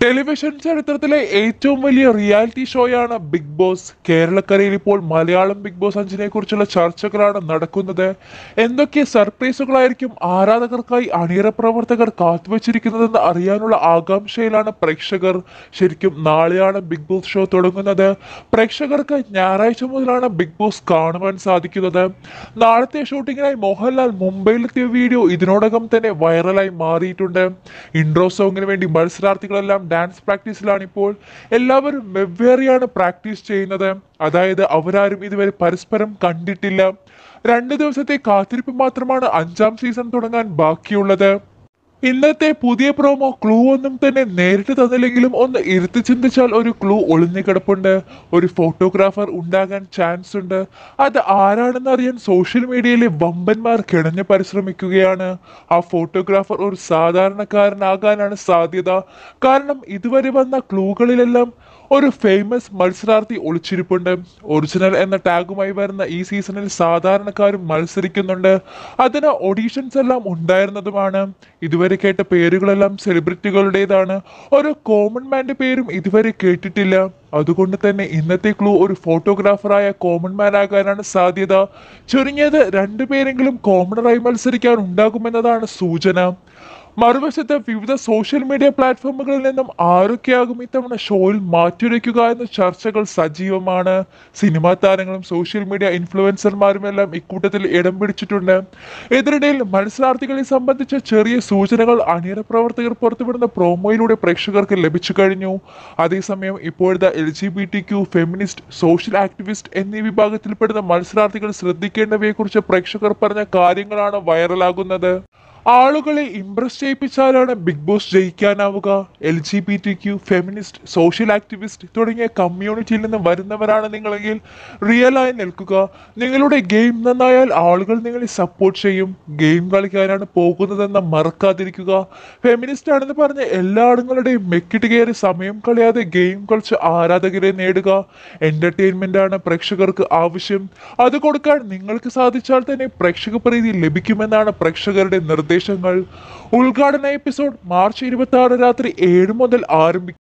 television ചരിത്രത്തിലെ ഏറ്റവും വലിയ റിയാലിറ്റി ഷോയാണ് ബിഗ് ബോസ് കേരളക്കരയിൽ ഇപ്പോൾ മലയാളം ബിഗ് ബോസ് അഞ്ചിനെ കുറിച്ചുള്ള ചർച്ചകളാണ് നടക്കുന്നത് എന്തൊക്കെ സർപ്രൈസുകളായിരിക്കും ആരാധകർക്കായി അണിയറ പ്രവർത്തകർ കാത്തുവച്ചിരിക്കുന്നതെന്ന് അറിയാനുള്ള ആകാംക്ഷയിലാണ് പ്രേക്ഷകർ ശരിക്കും നാളെയാണ് ബിഗ് ബോസ് ഷോ തുടങ്ങുന്നത് പ്രേക്ഷകർക്ക് ഞായറാഴ്ച മുതലാണ് ബിഗ് ബോസ് കാണുവാൻ സാധിക്കുന്നത് നാളത്തെ ഷൂട്ടിങ്ങിനായി മോഹൻലാൽ മുംബൈയിലെത്തിയ വീഡിയോ ഇതിനോടകം തന്നെ വൈറലായി മാറിയിട്ടുണ്ട് ഇൻട്രോ സോങ്ങിന് വേണ്ടി മത്സരാർത്ഥികളെല്ലാം ഡാൻസ് പ്രാക്ടീസിലാണ് ഇപ്പോൾ എല്ലാവരും വെവ്വേറെയാണ് പ്രാക്ടീസ് ചെയ്യുന്നത് അതായത് അവരാരും ഇതുവരെ പരസ്പരം കണ്ടിട്ടില്ല രണ്ട് ദിവസത്തെ കാത്തിരിപ്പ് മാത്രമാണ് അഞ്ചാം സീസൺ തുടങ്ങാൻ ബാക്കിയുള്ളത് ഇന്നത്തെ പുതിയ പ്രോമോ ക്ലൂ ഒന്നും തന്നെ നേരിട്ട് തന്നില്ലെങ്കിലും ഒന്ന് ഇരുത്തി ചിന്തിച്ചാൽ ഒരു ക്ലൂ ഒളിഞ്ഞു കിടപ്പുണ്ട് ഒരു ഫോട്ടോഗ്രാഫർ ഉണ്ടാകാൻ ചാൻസ് ഉണ്ട് അത് ആരാണെന്ന് അറിയാൻ സോഷ്യൽ മീഡിയയിലെ വമ്പന്മാർ കിണഞ്ഞ് പരിശ്രമിക്കുകയാണ് ആ ഫോട്ടോഗ്രാഫർ ഒരു സാധാരണക്കാരനാകാനാണ് സാധ്യത കാരണം ഇതുവരെ വന്ന ക്ലൂകളിലെല്ലാം ഒരു ഫേമസ് മത്സരാർത്ഥി ഒളിച്ചിരിപ്പുണ്ട് ഒറിജിനൽ എന്ന ടാഗുമായി വരുന്ന ഈ സീസണിൽ സാധാരണക്കാരും മത്സരിക്കുന്നുണ്ട് അതിന് ഓഡീഷൻസ് എല്ലാം ഉണ്ടായിരുന്നതുമാണ് ഇതുവരെ കേട്ട പേരുകളെല്ലാം സെലിബ്രിറ്റികളുടേതാണ് ഒരു കോമൺ മാന്റെ പേരും ഇതുവരെ കേട്ടിട്ടില്ല അതുകൊണ്ട് തന്നെ ഇന്നത്തെ ക്ലൂ ഒരു ഫോട്ടോഗ്രാഫറായ കോമൺ മാൻ ആകാനാണ് സാധ്യത ചുരുങ്ങിയത് രണ്ടുപേരെങ്കിലും കോമണറായി മത്സരിക്കാൻ ഉണ്ടാകുമെന്നതാണ് സൂചന മറുവശത്ത് വിവിധ സോഷ്യൽ മീഡിയ പ്ലാറ്റ്ഫോമുകളിൽ നിന്നും ആരൊക്കെയാകും ഇത്തവണ ഷോയിൽ മാറ്റിവെക്കുക എന്ന ചർച്ചകൾ സജീവമാണ് സിനിമാ താരങ്ങളും സോഷ്യൽ മീഡിയ ഇൻഫ്ലുവൻസർമാരും എല്ലാം ഇക്കൂട്ടത്തിൽ ഇടം പിടിച്ചിട്ടുണ്ട് ഇതിനിടയിൽ മത്സരാർത്ഥികളെ സംബന്ധിച്ച ചെറിയ സൂചനകൾ അണിയറ പ്രവർത്തകർ പുറത്തുവിടുന്ന പ്രോമോയിലൂടെ പ്രേക്ഷകർക്ക് ലഭിച്ചു കഴിഞ്ഞു അതേസമയം ഇപ്പോഴത്തെ L G B T Q feminist social activist എന്നീ വിഭാഗത്തിൽപ്പെടുന്ന മത്സരാർത്ഥികൾ ശ്രദ്ധിക്കേണ്ടവയെക്കുറിച്ച് പ്രേക്ഷകർ പറഞ്ഞ കാര്യങ്ങളാണ് വൈറലാകുന്നത് ആളുകളെ ഇംപ്രസ് ചെയ്യിപ്പിച്ചാലാണ് ബിഗ് ബോസ് ജയിക്കാനാവുക L G B T Q feminist social activist തുടങ്ങിയ കമ്മ്യൂണിറ്റിയിൽ നിന്ന് വരുന്നവരാണ് നിങ്ങളെങ്കിൽ റിയലായി നിൽക്കുക നിങ്ങളുടെ ഗെയിം നന്നായാൽ ആളുകൾ നിങ്ങളെ സപ്പോർട്ട് ചെയ്യും ഗെയിം കളിക്കാനാണ് പോകുന്നതെന്ന് മറക്കാതിരിക്കുക ഫെമിനിസ്റ്റ് ആണെന്ന് പറഞ്ഞ് എല്ലാ ആളുകളുടെയും മെക്കിട്ട് കയറി സമയം കളയാതെ ഗെയിം കളിച്ച് ആരാധകരെ നേടുക എന്റർടൈൻമെന്റ് ആണ് പ്രേക്ഷകർക്ക് ആവശ്യം അത് കൊടുക്കാൻ നിങ്ങൾക്ക് സാധിച്ചാൽ തന്നെ പ്രേക്ഷക പ്രീതി ലഭിക്കുമെന്നാണ് പ്രേക്ഷകരുടെ നിർദ്ദേശങ്ങൾ ഉദ്ഘാടന എപ്പിസോഡ് മാർച്ച് ഇരുപത്തി ആറ് രാത്രി ഏഴ് മുതൽ ആരംഭിക്കും